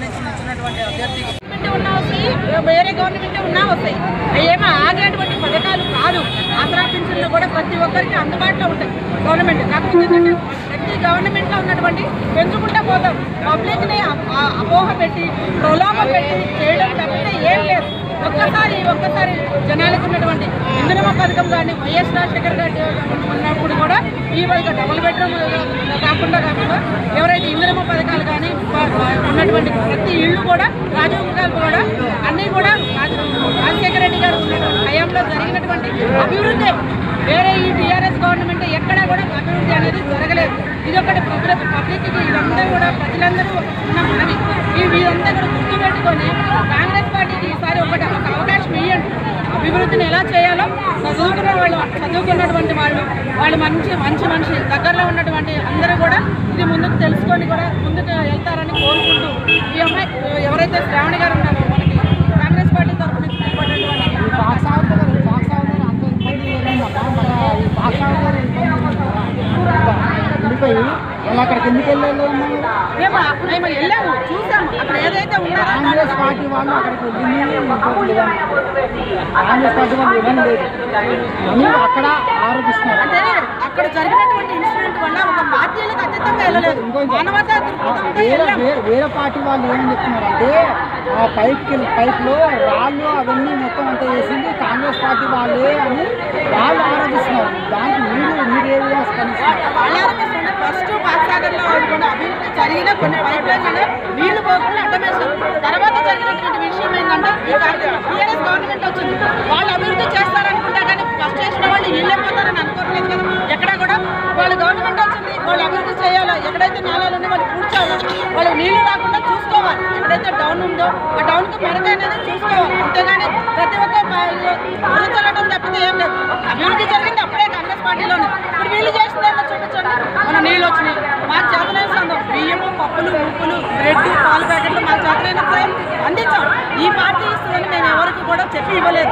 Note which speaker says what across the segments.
Speaker 1: నుంచి నిలిచినటువంటి అభ్యర్థికి
Speaker 2: గవర్నమెంట్ ఉన్నా వస్తాయి వేరే గవర్నమెంట్ ఉన్నా వస్తాయి ఏమో ఆగేటువంటి పథకాలు కాదు ఆసరా పింఛన్లు కూడా ప్రతి ఒక్కరికి అందుబాటులో ఉంటాయి గవర్నమెంట్ కాకపోతే ఏంటంటే ప్రతి గవర్నమెంట్లో ఉన్నటువంటి పెంచుకుంటూ పోతాం పబ్లిక్ని అ- అ- అపోహ పెట్టి ప్రలోభ పెట్టి చేయడం తప్పితే ఏం లేదు ఒక్కసారి ఒక్కసారి జనాలకు ఉన్నటువంటి ఇంధనమ పథకం కానీ వైఎస్ రాజశేఖర్ గారి ఉన్నప్పుడు కూడా ఈ విధంగా డబుల్ బెడ్రూమ్ కాకుండా కాకుండా ఎవరైతే ఇంధనమ పథకాలు కానీ వా- వా- ఉన్నటువంటి ప్రతి ఇళ్ళు కూడా రాజీవ్ గారు కూడా అన్నీ కూడా రాజ- రాజశేఖర రెడ్డి గారు ఉన్నటువంటి హయాంలో జరిగినటువంటి అభివృద్ధి వేరే ఈ టీఆర్ఎస్ గవర్నమెంట్ ఎక్కడా కూడా అభివృద్ధి అనేది జరగలేదు ఇది ఒకటి పబ్లిక్ పబ్లిక్కి ఇదంతా కూడా ప్రజలందరూ ఉన్న మనవి ఈ వీరంతా కూడా గుర్తుపెట్టుకొని కాంగ్రెస్ పార్టీకి ఈసారి ఒకటి ఒక అవకాశం ఇవ్వండి అభివృద్ధిని ఎలా చేయాలో చదువుకున్న వాళ్ళు చదువుకున్నటువంటి వాళ్ళు వాళ్ళు మంచి మంచి మనిషి దగ్గరలో ఉన్నటువంటి అందరూ కూడా ఇది ముందుకు తెలుసుకొని కూడా ముందుకు వెళ్తారని కోరుకుంటూ ఈ అమ్మాయి ఎవరైతే శ్రావణి గారు ఉన్నారో మనకి కాంగ్రెస్ పార్టీ తరఫు నుంచి నిలబడినటువంటి
Speaker 3: ఉండిపోయి వాళ్ళు అక్కడికి ఎందుకు వెళ్ళారు
Speaker 2: మేము మేము వెళ్ళాము చూసాము అక్కడ ఏదైతే ఉన్నారో
Speaker 3: కాంగ్రెస్ పార్టీ వాళ్ళు అక్కడికి వెళ్ళింది ఇంకోటి లేదండి. కాంగ్రెస్ పార్టీ వాళ్ళు వెళ్ళింది లేదు అని అక్కడ ఆరోపిస్తున్నారు
Speaker 2: అంటే అక్కడ జరిగినటువంటి ఇన్సిడెంట్ వల్ల ఒక పార్టీలకు అతీతంగా వెళ్ళలేదు మానవతా దృక్పథంతో
Speaker 3: వేరే
Speaker 2: వెళ్ళాము
Speaker 3: వేరే వేరే పార్టీ వాళ్ళు ఏమని చెప్తున్నారంటే ఆ పైప్కి పైప్లో రాళ్ళు అవన్నీ మొత్తం అంతా వేసింది కాంగ్రెస్ పార్టీ వాళ్ళే అని వాళ్ళు ఆరోపిస్తున్నారు దానికి మీరు మీరు ఏ విధంగా స్పందిస్తున్నారు
Speaker 2: వాళ్ళ ఆరోపిస్తుంటే ఫస్ట్ పాక్సాగర్ లో కొన్ని అభివృద్ధి జరిగిన కొన్ని పైప్ లైన్లలో నీళ్లు పోకుండా అడ్డమేశారు తర్వాత జరిగినటువంటి విషయం ఏంటంటే ఈ టీఆర్ఎస్ గవర్నమెంట్ వచ్చింది వాళ్ళు అభివృద్ధి చేస్తారనుకుంటా కానీ ఫస్ట్ చేసిన వాళ్ళు వీళ్ళే పోతారని అనుకోవట్లేదు కదా ఎక్కడ కూడా వాళ్ళు గవర్నమెంట్ వచ్చింది వాళ్ళు అభివృద్ధి చేయాలి ఎక్కడైతే నాలాలు ఉన్నాయో వాళ్ళు పూడ్చాలి వాళ్ళకి నీళ్లు రాకుండా చూసుకోవాలి ఎక్కడైతే డౌన్ ఉందో ఆ డౌన్ కి మెరుగు అనేది చూసుకోవాలి అంతేగాని ప్రతి ఒక్క వృద్ధి చల్లడం తప్పితే ఏం లేదు అభివృద్ధి జరిగింది అప్పుడే కాంగ్రెస్ పార్టీలోనే ఇప్పుడు వీళ్ళు చేసింది ఏంటో చూపించండి మన నీళ్ళు వచ్చినాయి మా చేతనైన సందం బియ్యము పప్పులు ఉప్పులు బ్రెడ్ పాల ప్యాకెట్లు మా చేతనైన సాయం అందించాం ఈ పార్టీ ఇస్తుందని మేము ఎవరికి కూడా చెప్పి ఇవ్వలేదు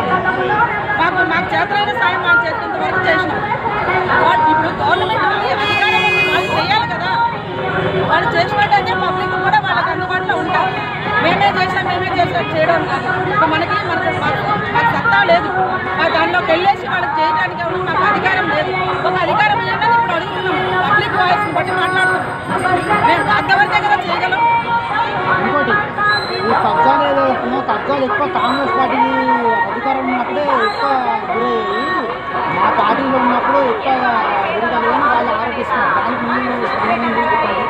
Speaker 2: మాకు మాకు చేతనైన సాయం మాకు చేసినంత వరకు చేసినాం వాళ్ళు ఇప్పుడు గవర్నమెంట్ ఉంది అధికారం ఉంది వాళ్ళు చేయాలి కదా వాళ్ళు చేసినట్టయితే పబ్లిక్ కూడా వాళ్ళకి అందుబాటులో ఉంటారు మేమే చేసాం మేమే చేసాం చేయడం కాదు ఇప్పుడు మనకి మనకు మాకు మాకు సత్తా లేదు మా దానిలోకి వెళ్ళేసి వాళ్ళకి చేయడానికి ఎవరు మాకు అధికారం లేదు ఒక అధికారం ఏంటని ఇప్పుడు అడుగుతున్నాం పబ్లిక్ వాయిస్ బట్టి మాట్లాడుతున్నాం మేము అంతవరకే కదా చేయగలం
Speaker 3: ఇంకోటి ఈ కబ్జాలు ఏదో అవుతుందో కబ్జాలు ఎక్కువ కాంగ్రెస్ పార్టీకి అధికారం ఉన్నప్పుడే ఎక్కువ గురయ్యాయి మా పార్టీలో ఉన్నప్పుడు ఎక్కువ గురగలి అని వాళ్ళు ఆరోపిస్తున్నారు దానికి మీరు స్పందించండి.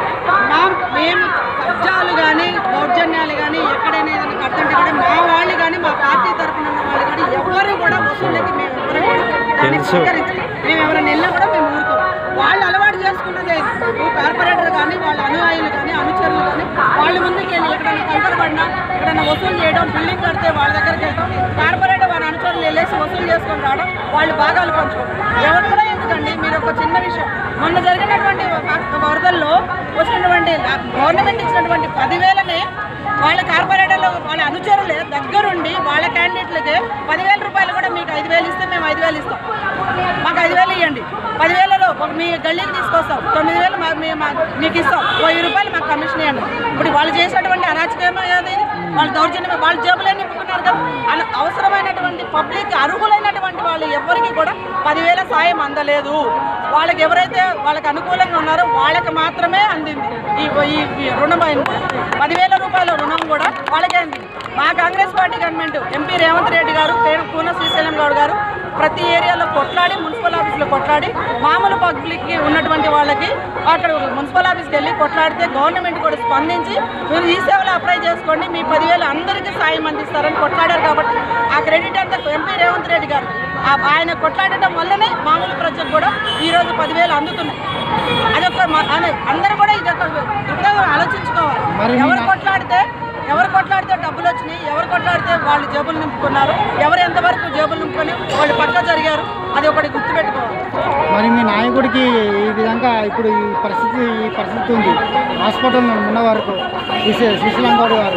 Speaker 2: మా మేము కబ్జాలు కానీ దౌర్జన్యాలు కానీ ఎక్కడైనా ఏదైనా కడుతుంటే కూడా మా వాళ్ళు కానీ మా పార్టీ తరఫున ఉన్న వాళ్ళు కానీ ఎవరు కూడా వసూళ్ళకి మేము ఎవరు కూడా దాన్ని స్వీకరించం మేము ఎవరైనా వెళ్ళినా కూడా మేము ఊరుకోం వాళ్ళు అలవాటు చేసుకున్నదే ఇప్పుడు కార్పొరేటర్ కానీ వాళ్ళ అనుయాయులు కానీ అనుచరులు కానీ వాళ్ళ ముందుకు వెళ్ళి ఎక్కడైనా కంకర పడినా ఎక్కడైనా వసూలు చేయడం బిల్డింగ్ కడితే వాళ్ళ దగ్గరికి వెళ్తాం కార్పొరేటర్ వాళ్ళ అనుచరులు వెళ్ళేసి వసూలు చేసుకొని రావడం వాళ్ళు భాగాలు పంచుకోవడం ఎవరు కూడా ఎందుకండి మీరు ఒక చిన్న విషయం మొన్న జరిగినటువంటి ఒక వరదల్లో వచ్చినటువంటి గవర్నమెంట్ ఇచ్చినటువంటి పదివేలనే వాళ్ళ కార్పొరేటర్లు వాళ్ళ అనుచరులే దగ్గరుండి వాళ్ళ క్యాండిడేట్లకి పదివేల రూపాయలు కూడా మీకు ఐదు వేలు ఇస్తే మేము ఐదు వేలు ఇస్తాం మాకు ఐదు వేలు ఇవ్వండి పదివేలలో ఒక మీ గల్లీకి తీసుకొస్తాం తొమ్మిది వేలు మా- మీ- మా- మీకు ఇస్తాం వెయ్యి రూపాయలు మాకు కమిషన్ ఇవ్వండి ఇప్పుడు వాళ్ళు చేసేటువంటి అరాచకమే కదా ఇది వాళ్ళు దౌర్జన్యమే వాళ్ళ జేబులే నింపుకున్నారు కదా అలా అవసరమైనటువంటి పబ్లిక్ అర్హులైనటువంటి వాళ్ళు ఎవరికి కూడా పదివేల సాయం అందలేదు వాళ్ళకి ఎవరైతే వాళ్ళకి అనుకూలంగా ఉన్నారో వాళ్ళకి మాత్రమే అందింది ఈ ఈ- ఈ రుణం అయిన పదివేల రూపాయల రుణం కూడా వాళ్ళకే అందింది మా Congress party government MP Revanth Reddy గారు పే- కూన శ్రీశైలం గౌడ్ గారు ప్రతి ఏరియాలో కొట్లాడి మున్సిపల్ ఆఫీస్లో కొట్లాడి మామూలు పబ్లిక్కి ఉన్నటువంటి వాళ్ళకి అక్కడ మున్సిపల్ ఆఫీస్కి వెళ్ళి కొట్లాడితే గవర్నమెంట్ కూడా స్పందించి మీరు ఈ సేవలు అప్లై చేసుకోండి మీ పదివేలు అందరికీ సాయం అందిస్తారని కొట్లాడారు కాబట్టి ఆ క్రెడిట్ అంతా ఎంపీ రేవంత్ రెడ్డి గారు ఆ- ఆయన కొట్లాడటం వల్లనే మామూలు ప్రజలకు కూడా ఈరోజు పదివేలు అందుతున్నాయి అదొక మ- అనే- అందరూ కూడా ఇది ఒక దృక్పథం ఆలోచించుకోవాలి
Speaker 3: మరి
Speaker 2: ఎవరు
Speaker 3: మీ-
Speaker 2: కొట్లాడితే ఎవరు కొట్లాడితే డబ్బులు వచ్చినాయి ఎవరు కొట్లాడితే వాళ్ళు జేబులు నింపుకున్నారు ఎవరు ఎంతవరకు జేబులు నింపుకొని వాళ్ళు పక్క జరిగారు అది ఒకటి గుర్తుపెట్టుకోవాలి
Speaker 3: మరి మీ నాయకుడికి ఈ విధంగా ఇప్పుడు ఈ పరిస్థితి ఈ పరిస్థితి ఉంది హాస్పిటల్లో ఉన్న వరకు శ్రీశ- శ్రీశైలం గౌడ్ గారు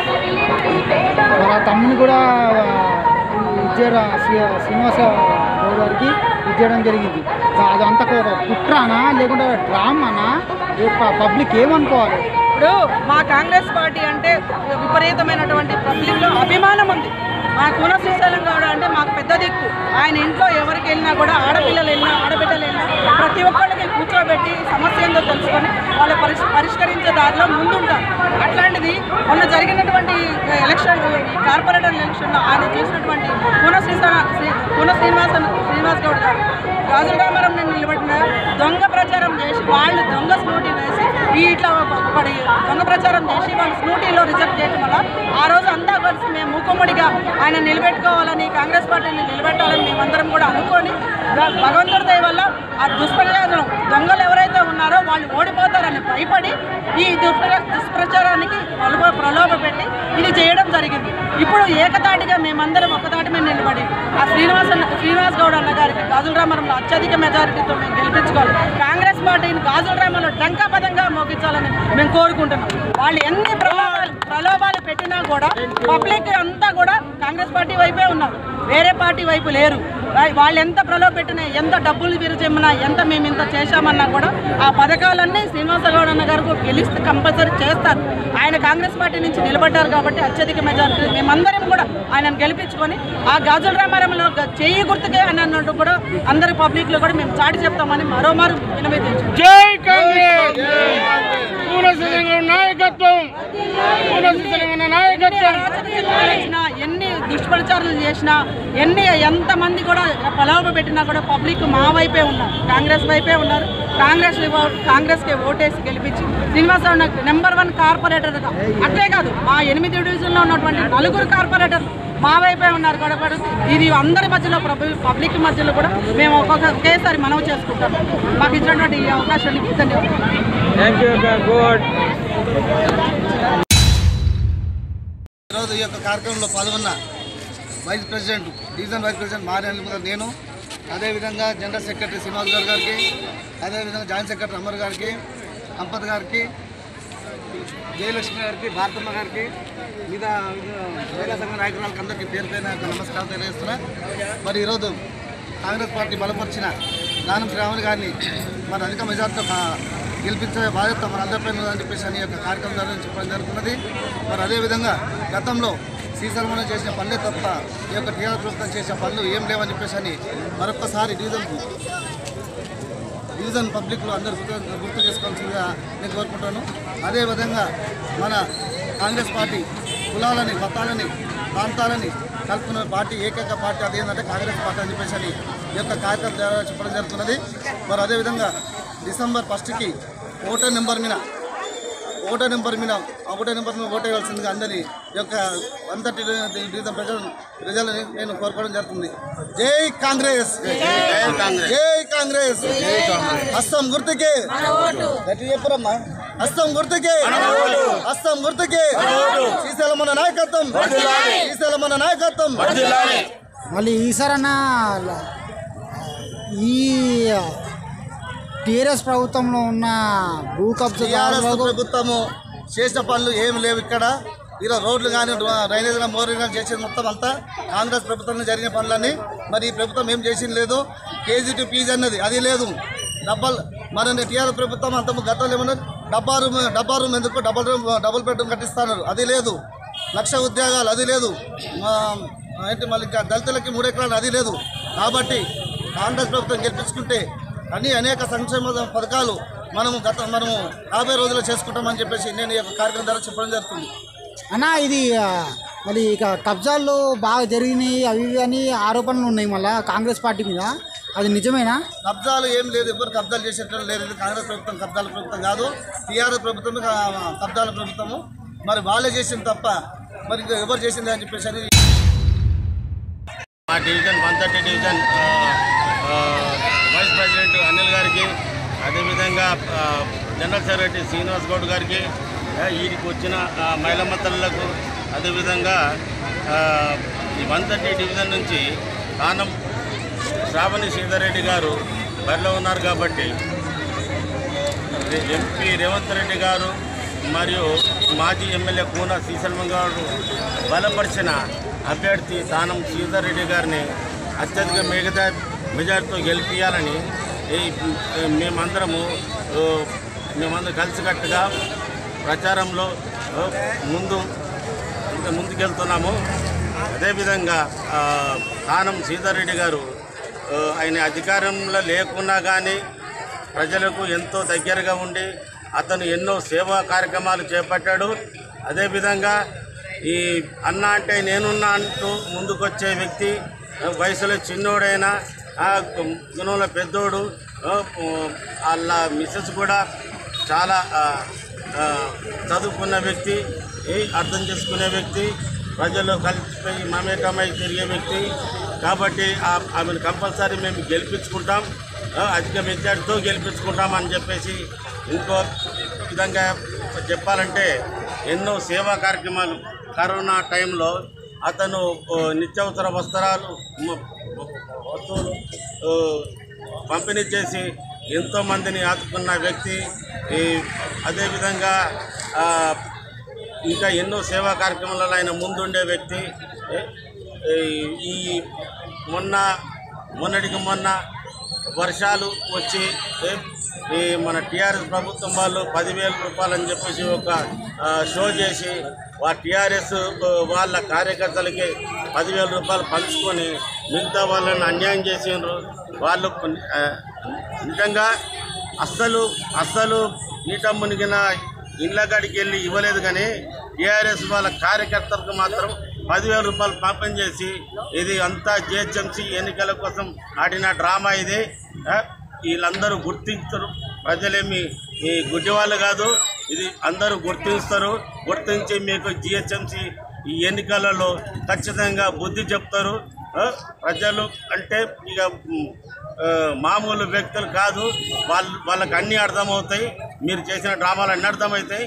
Speaker 3: మరి ఆ తమ్ముని కూడా ఇచ్చేయడం శ్రీ- శ్రీనివాస గౌడ్ గారికి ఇచ్చేయడం జరిగింది సో అదంతా ఒక కుట్రానా లేకుంటే డ్రామానా ఏ ప- పబ్లిక్ ఏమనుకోవాలి
Speaker 2: ఇప్పుడు మా కాంగ్రెస్ పార్టీ అంటే విపరీతమైనటువంటి పబ్లిక్లో అభిమానం ఉంది మా కూన శ్రీశైలం గౌడ అంటే మాకు పెద్ద దిక్కు ఆయన ఇంట్లో ఎవరికి వెళ్ళినా కూడా ఆడపిల్లలు వెళ్ళినా ఆడబిడ్డలు వెళ్ళినా ప్రతి ఒక్కళ్ళకి కూర్చోబెట్టి సమస్య ఏందో తెలుసుకొని వాళ్ళు పరిష్ పరిష్కరించే దారిలో ముందుంటారు అట్లాంటిది మొన్న జరిగినటువంటి ఎలక్షన్ ఈ కార్పొరేటర్ ఎలక్షన్లో ఆయన చేసినటువంటి కూన శ్రీశైల శ్రీ కూన శ్రీనివాస శ్రీనివాస్ గౌడ్ గారు గాజుల రామారం నేను నిలబడిన దొంగ ప్రచారం చేసి వాళ్ళు దొంగ స్నూటీ వేసి ఈ ఇట్లా ఒకటి దొంగ ప్రచారం చేసి వాళ్ళు స్నూటీలో రిజెక్ట్ చేయడం వల్ల ఆ రోజు అంతా కలిసి మేము మూకుమ్మడిగా ఆయన నిలబెట్టుకోవాలని కాంగ్రెస్ పార్టీని నిలబెట్టాలని మేమందరం కూడా అనుకొని భ- భగవంతుడి దయ వల్ల ఆ దుష్ప్రచారం దొంగలు ఎవరైతే ఉన్నారో వాళ్ళు ఓడిపోతారని భయపడి ఈ దుష్ప్ర దుష్ప్రచారానికి ప్రలోభ ప్రలోభ పెట్టి ఇది చేయడం జరిగింది ఇప్పుడు ఏకతాటిగా మేమందరం ఒకతాటి మీద నిలబడి ఆ శ్రీనివాస శ్రీనివాస్ గౌడ్ అన్న గారికి గాజుల రామరంలో అత్యధిక మెజారిటీతో మేము గెలిపించుకోవాలి కాంగ్రెస్ పార్టీని గాజుల రామంలో డంకాపదంగా మోగించాలని మేము కోరుకుంటున్నాం వాళ్ళు ఎన్ని ప్రలోభాలు ప్రలోభాలు పెట్టినా కూడా పబ్లిక్ అంతా కూడా కాంగ్రెస్ పార్టీ వైపే ఉన్నారు వేరే పార్టీ వైపు లేరు వా- వాళ్ళు ఎంత ప్రలోభ పెట్టినా ఎంత డబ్బులు విరచెమ్మినా ఎంత మేము ఇంత చేశామన్నా కూడా ఆ పథకాలన్నీ శ్రీనివాసగౌడ్ అన్న గారు గెలిస్తే కంపల్సరీ చేస్తారు ఆయన కాంగ్రెస్ పార్టీ నుంచి నిలబడ్డారు కాబట్టి అత్యధిక మెజారిటీ మేమందరం కూడా ఆయనను గెలిపించుకొని ఆ గాజుల రామారంలో గ- చెయ్యి గుర్తుకే అని అన్నట్టు కూడా అందరి పబ్లిక్లో కూడా మేము చాటి చెప్తామని మరోమారు వినవించాం
Speaker 1: జై కాంగ్రెస్ పూర్ణ నాయకత్వం పూర్ణ నాయకత్వం
Speaker 2: రాజకీయాలు చేసినా ఎన్ని దుష్ప్రచారాలు చేసినా ఎన్ని ఎంతమంది కూడా ప్రలోభ పెట్టినా కూడా పబ్లిక్ మా వైపే ఉన్నారు కాంగ్రెస్ వైపే ఉన్నారు కాంగ్రెస్ కాంగ్రెస్కి ఓటేసి గెలిపించి శ్రీనివాసరావు నాకు నెంబర్ వన్ కార్పొరేటర్గా అట్లే కాదు మా ఎనిమిది డివిజన్లో ఉన్నటువంటి నలుగురు కార్పొరేటర్ మా వైపే ఉన్నారు కాబట్టి ఇది అందరి మధ్యలో ప్రభు పబ్లిక్ మధ్యలో కూడా మేము ఒక్కొక్క ఒకేసారి మనవి చేసుకుంటాం మాకు ఇచ్చినటువంటి ఈ అవకాశానికి ధన్యవాదాలు
Speaker 1: థ్యాంక్ యూ గుడ్
Speaker 4: ఈరోజు ఈ యొక్క కార్యక్రమంలో పాల్గొన్న vice president division vice president Marendra నేను అదేవిధంగా జనరల్ సెక్రటరీ శ్రీనివాస్ గారు గారికి అదేవిధంగా జాయింట్ సెక్రటరీ అమర్ గారికి సంపత్ గారికి జయలక్ష్మి గారికి భారతమ్మ గారికి మీద మహిళా సంఘ నాయకురాలకు అందరికీ పేరు పైన యొక్క నమస్కారం తెలియజేస్తున్నా మరి ఈరోజు కాంగ్రెస్ పార్టీ బలపరిచిన దానం శ్రావణి గారిని మరి అధిక మెజార్టీతో కా- గెలిపించే బాధ్యత మన అందరిపై ఉందని చెప్పేసి అని ఈ యొక్క కార్యక్రమం ద్వారా చెప్పడం జరుగుతున్నది మరి అదేవిధంగా గతంలో శ్రీశైలంలో చేసిన పనులే తప్ప ఈ యొక్క టీఆర్ ప్రభుత్వం చేసిన పనులు ఏం లేవని చెప్పేసి అని మరొకసారి డివిజన్ డివిజన్ పబ్లిక్లో అందరూ గుర్తు గుర్తు చేసుకోవాల్సిందిగా నేను కోరుకుంటాను అదేవిధంగా మన కాంగ్రెస్ పార్టీ కులాలని మతాలని ప్రాంతాలని కలుపుకున్న పార్టీ ఏకైక పార్టీ అదేంటంటే కాంగ్రెస్ పార్టీ అని చెప్పేసి అని ఈ యొక్క కార్యక్రమం ద్వారా చెప్పడం జరుగుతున్నది మరి అదేవిధంగా డిసెంబర్ ఫస్ట్కి ఓటర్ నెంబర్ మీద ఓటర్ నెంబర్ మీద ఒకటో నెంబర్ మీద ఓటు వేయాల్సిందిగా అందరి ఈ యొక్క అంతటి డివిజన్ ప్రజలు ప్రజలని నేను కోరుకోవడం జరుగుతుంది జై కాంగ్రెస్ జై కాంగ్రెస్ హస్తం గుర్తుకే గట్టి చెప్పురమ్మా హస్తం గుర్తుకే హస్తం గుర్తుకే శ్రీశైలమన్న నాయకత్వం శ్రీశైలమన్న నాయకత్వం
Speaker 3: మళ్ళీ ఈసారన్నా ఈ టీఆర్ఎస్ ప్రభుత్వంలో ఉన్న భూ
Speaker 4: టీఆర్ఎస్
Speaker 3: కబ్జాదారులకు
Speaker 4: ప్రభుత్వము చేసిన పనులు ఏమి లేవు ఇక్కడ ఈరోజు రోడ్లు కానీ డ్రైనేజ్ కానీ మోరీ కానీ చేసేది మొత్తం అంతా కాంగ్రెస్ ప్రభుత్వంలో జరిగిన పనులన్నీ మరి ఈ ప్రభుత్వం ఏం చేసింది లేదు కేజీ టు పీజీ అన్నది అది లేదు డబ్బల్ మరి టీఆర్ఎస్ ప్రభుత్వం అంత గతంలో ఏమన్నా డబ్బా రూమ్ డబ్బా రూమ్ ఎందుకు డబల్ రూమ్ డబుల్ బెడ్రూమ్ కట్టిస్తున్నారు అది లేదు లక్ష ఉద్యోగాలు అది లేదు మా ఏంటి మళ్ళీ ఇంకా దళితులకి మూడు ఎకరాలు అది లేదు కాబట్టి కాంగ్రెస్ ప్రభుత్వం గెలిపించుకుంటే అన్ని అనేక సంక్షేమ పథకాలు మనము గత మనము యాభై రోజుల్లో చేసుకుంటామని చెప్పేసి నేను ఈ యొక్క కార్యక్రమం ద్వారా చెప్పడం జరుగుతుంది
Speaker 3: అన్న ఇది ఆ, మరి ఇక కబ్జాలు బాగా జరిగినాయి అవి ఇవి అని ఆరోపణలు ఉన్నాయి మళ్ళీ కాంగ్రెస్ పార్టీ మీద అది నిజమేనా
Speaker 4: కబ్జాలు ఏం లేదు ఎవరు కబ్జాలు చేసేటట్లు లేదు ఇది కాంగ్రెస్ ప్రభుత్వం కబ్జాల ప్రభుత్వం కాదు టీఆర్ఎస్ ప్రభుత్వం కబ్జాల ప్రభుత్వము మరి వాళ్ళే చేసింది తప్ప మరి ఇంకా ఎవరు చేసింది అని చెప్పేసి అని
Speaker 5: మా డివిజన్ వన్ థర్టీ డివిజన్ ఆ, ఆ, వైస్ ప్రెసిడెంట్ అనిల్ గారికి అదేవిధంగా ఆ, జనరల్ సెక్రటరీ శ్రీనివాస్ గౌడ్ గారికి ఆ, వీరికి వచ్చిన ఆ, మహిళమ్మ తల్లులకు అదేవిధంగా ఆ, ఈ వన్ థర్టీ డివిజన్ నుంచి కానం శ్రావణి సీతారెడ్డి గారు బరిలో ఉన్నారు కాబట్టి రే- ఎంపీ రేవంత్ రెడ్డి గారు మరియు మాజీ ఎమ్మెల్యే కూన శ్రీశల్మం గారు బలపరిచిన అభ్యర్థి తానం శ్రీధర్ రెడ్డి గారిని అత్యధిక మిగతా మెజార్టీతో గెలిపించాలని ఈ మేమందరము ఓ, మేమందరం కలిసికట్టుగా ప్రచారంలో ఆ, ముందు ఇంకా ముందుకెళ్తున్నాము అదేవిధంగా ఆ, కానం సీతారెడ్డి గారు ఆ, ఆయన అధికారంలో లేకున్నా కానీ ప్రజలకు ఎంతో దగ్గరగా ఉండి అతను ఎన్నో సేవా కార్యక్రమాలు చేపట్టాడు అదేవిధంగా ఈ అన్న అంటే నేనున్నా అంటూ ముందుకొచ్చే వ్యక్తి ఆ, వయసులో చిన్నోడైనా ఆ, గుణంలో పెద్దోడు ఆ, వాళ్ళ మిస్సెస్ కూడా చాలా ఆ, ఆ, చదువుకున్న వ్యక్తి ఏ, అర్థం చేసుకునే వ్యక్తి ప్రజలు కలిసిపోయి మమేకమై తిరిగే వ్యక్తి కాబట్టి ఆ- ఆమెను కంపల్సరీ మేము గెలిపించుకుంటాం ఆ, అధిక మెజార్టీతో గెలిపించుకుంటాం అని చెప్పేసి ఇంకో విధంగా చెప్పాలంటే ఎన్నో సేవా కార్యక్రమాలు కరోనా టైంలో అతను ఓ, నిత్యావసర వస్త్రాలు మ- వస్తువులు ఓ, పంపిణీ చేసి ఎంతోమందిని ఆదుకున్న వ్యక్తి ఈ అదేవిధంగా ఆ, ఇంకా ఎన్నో సేవా కార్యక్రమాలలో ఆయన ముందుండే వ్యక్తి ఏ, ఈ- ఈ మొన్న మొన్నటికి మొన్న వర్షాలు వచ్చి ఏ, ఈ మన టీఆర్ఎస్ ప్రభుత్వం వాళ్ళు పదివేల రూపాయలు అని చెప్పేసి ఒక ఆ, షో చేసి ఆ టీఆర్ఎస్ వాళ్ళ కార్యకర్తలకి పదివేల రూపాయలు పంచుకొని మిగతా వాళ్ళని అన్యాయం చేసిండ్రు వాళ్ళు ఆ, నిజంగా అస్సలు అస్సలు నీట మునిగిన ఇళ్ళ కాడికి వెళ్ళి ఇవ్వలేదు కానీ టీఆర్ఎస్ వాళ్ళ కార్యకర్తలకు మాత్రం పదివేల రూపాయలు పంపం చేసి ఇది అంతా జిహెచ్ఎంసీ ఎన్నికల కోసం ఆడిన డ్రామా ఇది ఆ, వీళ్ళందరూ గుర్తించరు ప్రజలేమి ఈ గుడ్డివాళ్ళు కాదు ఇది అందరూ గుర్తిస్తారు గుర్తించి మీకు జిహెచ్ఎంసీ ఈ ఎన్నికలలో ఖచ్చితంగా బుద్ధి చెప్తారు ఆ, ప్రజలు అంటే ఇక ఉమ్, ఆ, మామూలు వ్యక్తులు కాదు వాళ్ళు వాళ్ళకి అన్నీ అర్థమవుతాయి మీరు చేసిన డ్రామాలు అన్నీ అర్థమవుతాయి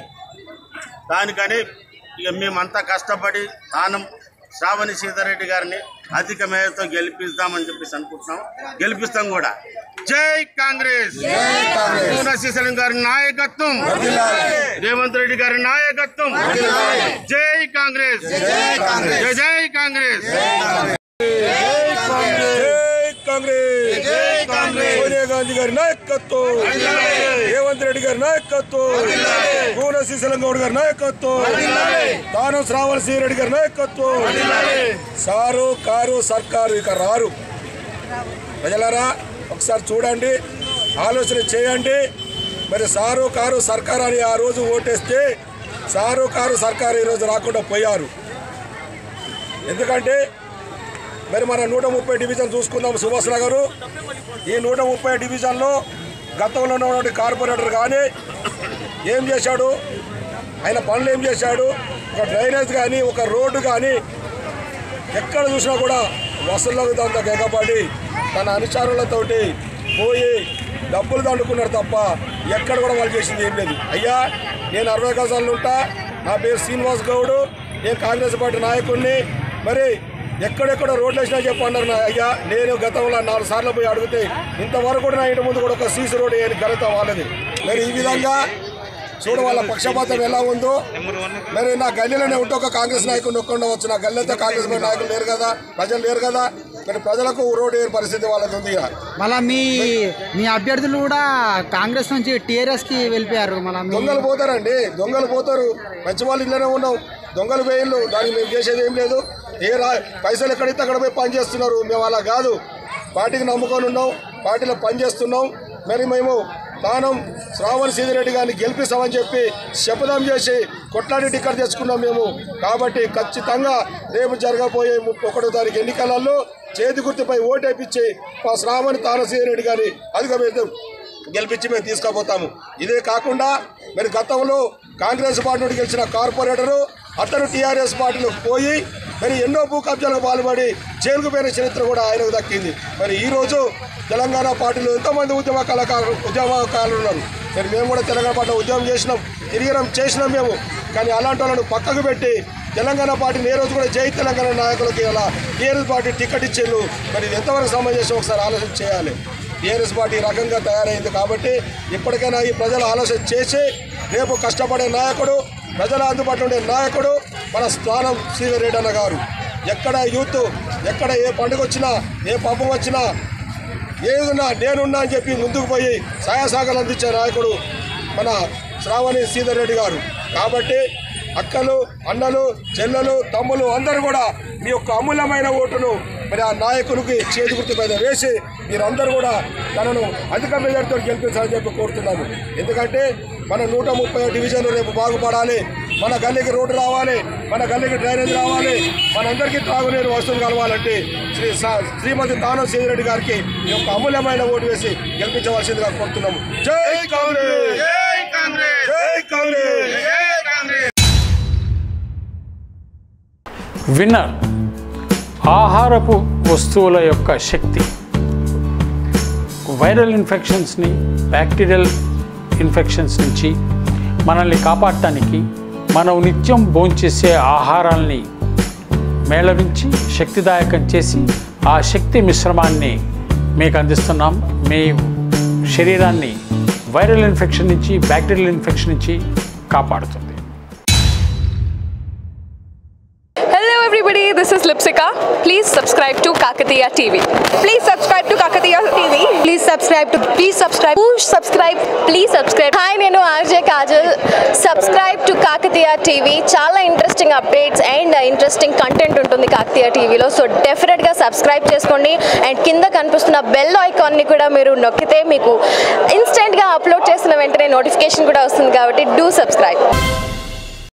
Speaker 5: దానికని ఇక మేమంతా కష్టపడి తానం శ్రావణి సీతారెడ్డి గారిని అధిక మేరతో గెలిపిస్తామని చెప్పేసి అనుకుంటున్నాం గెలిపిస్తాం కూడా జై కాంగ్రెస్ పూర్ణ శ్రీశైలం గారి నాయకత్వం రేవంత్ రెడ్డి గారి నాయకత్వం జై కాంగ్రెస్ జై జై కాంగ్రెస్
Speaker 6: కాంగ్రెస్ సోనియా గాంధీ గారి నాయకత్వం రేవంత్ రెడ్డి గారి నాయకత్వం పూర్ణ శ్రీశైలం గౌడ్ గారి నాయకత్వం దానం శ్రావణ రెడ్డి గారి నాయకత్వం సారు కారు సర్కారు ఇక రారు ప్రజలారా ఒకసారి చూడండి ఆలోచన చేయండి మరి సారు కారు సర్కార్ అని ఆ రోజు ఓటేస్తే సారు కారు సర్కారు ఈరోజు రాకుండా పోయారు ఎందుకంటే మరి మన నూట ముప్పై డివిజన్ చూసుకుందాం సుభాష్ నగరు ఈ నూట ముప్పై డివిజన్లో గతంలో ఉన్నటువంటి కార్పొరేటర్ కానీ ఏం చేశాడు ఆయన పనులు ఏం చేశాడు ఒక డ్రైనేజ్ కానీ ఒక రోడ్డు కానీ ఎక్కడ చూసినా కూడా వసతులకు దాంతో ఎగబడి తన అనుచారులతోటి పోయి డబ్బులు దండుకున్నారు తప్ప ఎక్కడ కూడా వాళ్ళు చేసింది ఏం లేదు అయ్యా నేను అరవై గజాలు ఉంటా నా పేరు శ్రీనివాస్ గౌడ్ నేను కాంగ్రెస్ పార్టీ నాయకుడిని మరి ఎక్కడెక్కడ రోడ్లు వేసినా చెప్పన్నారు నా అయ్యా నేను గతంలో నాలుగు సార్లు పోయి అడిగితే ఇంతవరకు కూడా నా ఇంటి ముందు కూడా ఒక సీసీ రోడ్ వేయని ఘనత వాళ్ళది మరి ఈ విధంగా చూడు వాళ్ళ పక్షపాతం ఎలా ఉందో మరి నా గల్లీలోనే ఉంటే ఒక కాంగ్రెస్ నాయకుడు ఒక్కుండవచ్చు నా గల్లీతో కాంగ్రెస్ పార్టీ నాయకులు లేరు కదా ప్రజలు లేరు కదా మరి ప్రజలకు రోడ్డు వేయని పరిస్థితి వాళ్ళది ఉంది ఇక.
Speaker 3: మళ్ళా మీ మీ అభ్యర్థులు కూడా కాంగ్రెస్ నుంచి టీఆర్ఎస్ కి వెళ్ళిపోయారు మళ్ళా మీ
Speaker 6: దొంగలు పోతారండి దొంగలు పోతారు మంచి వాళ్ళు ఇళ్ళనే ఉన్నాం దొంగలు వేయళ్ళు దానికి మేము చేసేది ఏం లేదు ఏ రా పైసలు ఎక్కడైతే అక్కడ పోయి పని చేస్తున్నారు మేము అలా కాదు పార్టీకి నమ్ముకొని ఉన్నాం పార్టీలో పని చేస్తున్నాం మరి మేము తానం శ్రావణ సీదిరెడ్డి గారిని గెలిపిస్తామని చెప్పి శపథం చేసి కొట్లాడి టికెట్ తెచ్చుకున్నాం మేము కాబట్టి ఖచ్చితంగా రేపు జరగబోయే ముప్పై ఒకటో తారీఖు ఎన్నికలలో చేతి గుర్తుపై ఓటేపించి మా శ్రావణి తాన సీదిరెడ్డి గారిని అధిగమిద్దాం గెలిపించి మేము తీసుకుపోతాము ఇదే కాకుండా మరి గతంలో కాంగ్రెస్ పార్టీ నుండి గెలిచిన కార్పొరేటరు అతను టీఆర్ఎస్ పార్టీలోకి పోయి మరి ఎన్నో భూ కబ్జాలకు పాల్పడి జైలుకు పోయిన చరిత్ర కూడా ఆయనకు దక్కింది మరి ఈ రోజు తెలంగాణ పార్టీలో ఎంతోమంది ఉద్యమ కళాకారులు ఉద్యమకారులు ఉన్నారు మరి మేము కూడా తెలంగాణ పార్టీ ఉద్యమం చేసినాం తిరిగినాం చేసినాం మేము కానీ అలాంటి వాళ్ళను పక్కకు పెట్టి తెలంగాణ పార్టీని ఏ రోజు కూడా జై తెలంగాణ నాయకులకి అలా టీఆర్ఎస్ పార్టీ టికెట్ ఇచ్చేళ్ళు మరి ఇది ఎంతవరకు సమంజసం ఒకసారి ఆలోచన చేయాలి టీఆర్ఎస్ పార్టీ ఈ రకంగా తయారైంది కాబట్టి ఇప్పటికైనా ఈ ప్రజలు ఆలోచన చేసి రేపు కష్టపడే నాయకుడు ప్రజల అందుబాటులో ఉండే నాయకుడు మన స్థానం శ్రీధర్ అన్న గారు ఎక్కడ యూత్ ఎక్కడ ఏ పండుగ వచ్చినా ఏ పబ్బం వచ్చినా ఏదున్నా నేనున్నా అని చెప్పి ముందుకు పోయి సహాయ సహకారాలు అందించే నాయకుడు మన శ్రావణి శ్రీధర్ రెడ్డి గారు కాబట్టి అక్కలు అన్నలు చెల్లెలు తమ్ములు అందరూ కూడా మీ యొక్క అమూల్యమైన ఓటును మరి ఆ నాయకునికి చేతి గుర్తు మీద వేసి మీరందరూ కూడా తనను అధిక మెజార్టీతో గెలిపించాలని చెప్పి కోరుతున్నాము ఎందుకంటే మన నూట ముప్పై డివిజన్ రేపు బాగుపడాలి మన గల్లీకి రోడ్డు రావాలి మన గల్లీకి డ్రైనేజ్ రావాలి మనందరికీ తాగునీరు వస్తువులు కలవాలంటే శ్రీ సా- శ్రీమతి తాను శ్రీరెడ్డి గారికి ఈ యొక్క అమూల్యమైన ఓటు వేసి గెలిపించవలసిందిగా కోరుతున్నాము జై కాంగ్రెస్ జై కాంగ్రెస్ జై కాంగ్రెస్
Speaker 7: విన్నర్ ఆహారపు వస్తువుల యొక్క శక్తి వైరల్ ఇన్ఫెక్షన్స్ని బ్యాక్టీరియల్ ఇన్ఫెక్షన్స్ నుంచి మనల్ని కాపాడటానికి మనం నిత్యం భోంచేసే ఆహారాల్ని మేళవించి శక్తిదాయకం చేసి ఆ శక్తి మిశ్రమాన్ని మీకు అందిస్తున్నాం మీ శరీరాన్ని వైరల్ ఇన్ఫెక్షన్ నుంచి బ్యాక్టీరియల్ ఇన్ఫెక్షన్ నుంచి కాపాడుతుంది
Speaker 8: Hello everybody, this is Lipsika. Please subscribe to Kakatiya TV. Please subscribe to Kakatiya TV. Please subscribe to please subscribe. Push subscribe. Please subscribe. Hi నేను RJ Kajal subscribe to Kakatiya TV చాలా interesting updates and interesting content ఉంటుంది కాకతీయ టీవీలో so డెఫినెట్గా subscribe చేసుకోండి and కింద కనిపిస్తున్న bell ఐకాన్ని కూడా మీరు నొక్కితే మీకు ఇన్స్టెంట్గా అప్లోడ్ చేసిన వెంటనే నోటిఫికేషన్ కూడా వస్తుంది కాబట్టి డూ సబ్స్క్రైబ్